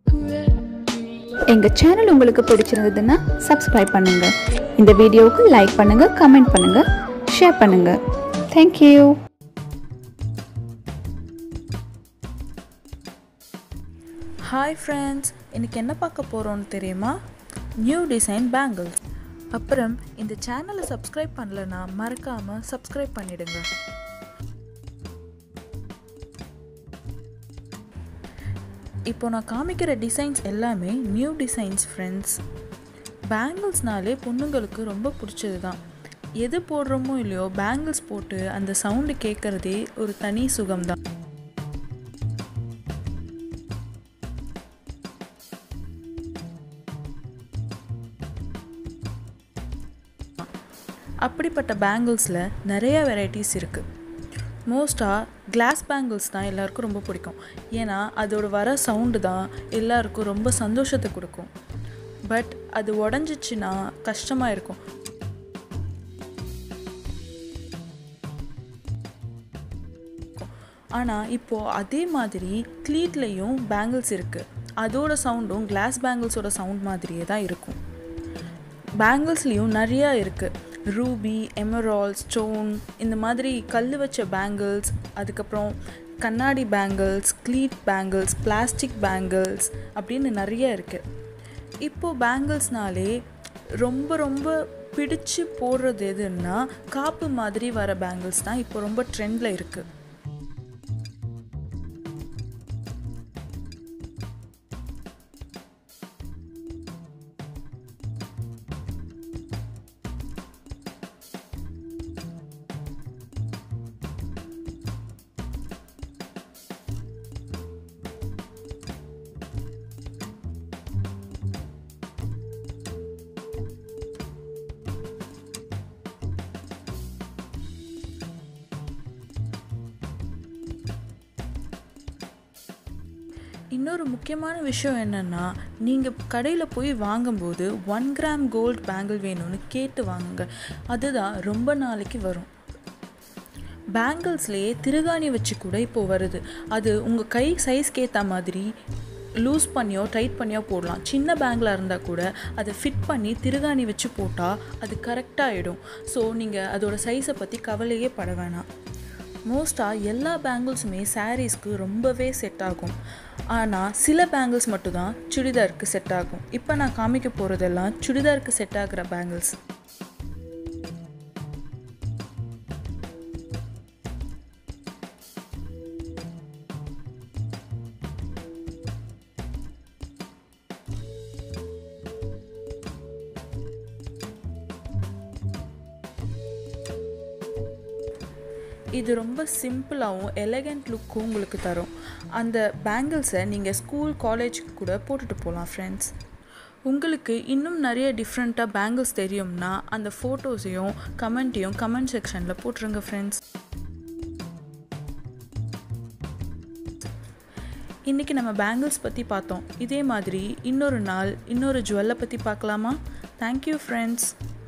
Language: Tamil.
எங்கள் சேனல் உங்களுக்கு பிடிச்சிருந்ததுன்னா சப்ஸ்கிரைப் பண்ணுங்க இந்த வீடியோவுக்கு லைக் பண்ணுங்க கமெண்ட் பண்ணுங்க ஷேர் பண்ணுங்க தேங்க்யூ ஹாய் ஃப்ரெண்ட்ஸ் இன்னைக்கு என்ன பார்க்க போகிறோம்னு தெரியுமா நியூ டிசைன் பேங்கிள்ஸ் அப்புறம் இந்த சேனலை சப்ஸ்கிரைப் பண்ணலனா மறக்காமல் சப்ஸ்கிரைப் பண்ணிடுங்க இப்போ நான் காமிக்கிற டிசைன்ஸ் எல்லாமே நியூ டிசைன்ஸ் ஃப்ரெண்ட்ஸ் பேங்கிள்ஸ்னாலே பொண்ணுங்களுக்கு ரொம்ப பிடிச்சது தான் எது போடுறோமோ இல்லையோ பேங்கிள்ஸ் போட்டு அந்த சவுண்டு கேட்குறதே ஒரு தனி சுகம்தான் அப்படிப்பட்ட பேங்கிள்ஸில் நிறைய வெரைட்டிஸ் இருக்குது மோஸ்ட்டாக கிளாஸ் பேங்கிள்ஸ் தான் எல்லாருக்கும் ரொம்ப பிடிக்கும் ஏன்னா அதோட வர சவுண்டு தான் எல்லாருக்கும் ரொம்ப சந்தோஷத்தை கொடுக்கும் பட் அது உடஞ்சிச்சின்னா கஷ்டமாக இருக்கும் ஆனால் இப்போது அதே மாதிரி க்ளீட்லேயும் பேங்கிள்ஸ் இருக்குது அதோட சவுண்டும் கிளாஸ் பேங்கிள்ஸோட சவுண்ட் மாதிரியே தான் இருக்கும் பேங்கிள்ஸ்லேயும் நிறையா இருக்குது ரூபி எமரால் ஸ்டோன் இந்த மாதிரி கல் வச்ச பேங்கிள்ஸ் அதுக்கப்புறம் கண்ணாடி பேங்கிள்ஸ் க்ளீட் பேங்கிள்ஸ் பிளாஸ்டிக் பேங்கிள்ஸ் அப்படின்னு நிறைய இருக்குது இப்போது பேங்கிள்ஸ்னாலே ரொம்ப ரொம்ப பிடிச்சு போடுறது எதுன்னா காப்பு மாதிரி வர பேங்கிள்ஸ் தான் இப்போ ரொம்ப ட்ரெண்டில் இருக்குது இன்னொரு முக்கியமான விஷயம் என்னென்னா நீங்கள் கடையில் போய் வாங்கும்போது ஒன் கிராம் கோல்ட் பேங்கிள் வேணும்னு கேட்டு வாங்குங்க அதுதான் ரொம்ப நாளைக்கு வரும் பேங்கிள்ஸ்லேயே திருகாணி வச்சு கூட இப்போது வருது அது உங்கள் கை சைஸ்க்கு ஏற்ற மாதிரி லூஸ் பண்ணியோ டைட் பண்ணியோ போடலாம் சின்ன பேங்கில் இருந்தால் கூட அதை ஃபிட் பண்ணி திருகாணி வச்சு போட்டால் அது கரெக்டாக ஆகிடும் ஸோ நீங்கள் அதோட சைஸை பற்றி கவலையே பட வேணாம் மோஸ்ட்டாக எல்லா பேங்கிள்ஸுமே சாரீஸ்க்கு ரொம்பவே செட் ஆகும் ஆனால் சில பேங்கிள்ஸ் மட்டும்தான் சுடிதாருக்கு செட் ஆகும் இப்போ நான் காமிக்க போகிறதெல்லாம் சுடிதாருக்கு செட் ஆகிற பேங்கிள்ஸ் இது ரொம்ப சிம்பிளாகவும் எலகண்ட் லுக்கும் உங்களுக்கு தரும் அந்த பேங்கிள்ஸை நீங்கள் ஸ்கூல் காலேஜுக்கு கூட போட்டுட்டு போகலாம் ஃப்ரெண்ட்ஸ் உங்களுக்கு இன்னும் நிறைய டிஃப்ரெண்ட்டாக பேங்கிள்ஸ் தெரியும்னா அந்த ஃபோட்டோஸையும் கமெண்ட்டையும் கமெண்ட் செக்ஷனில் போட்டுருங்க ஃப்ரெண்ட்ஸ் இன்றைக்கி நம்ம பேங்கிள்ஸ் பற்றி பார்த்தோம் இதே மாதிரி இன்னொரு நாள் இன்னொரு ஜுவல்லை பற்றி பார்க்கலாமா தேங்க்யூ ஃப்ரெண்ட்ஸ்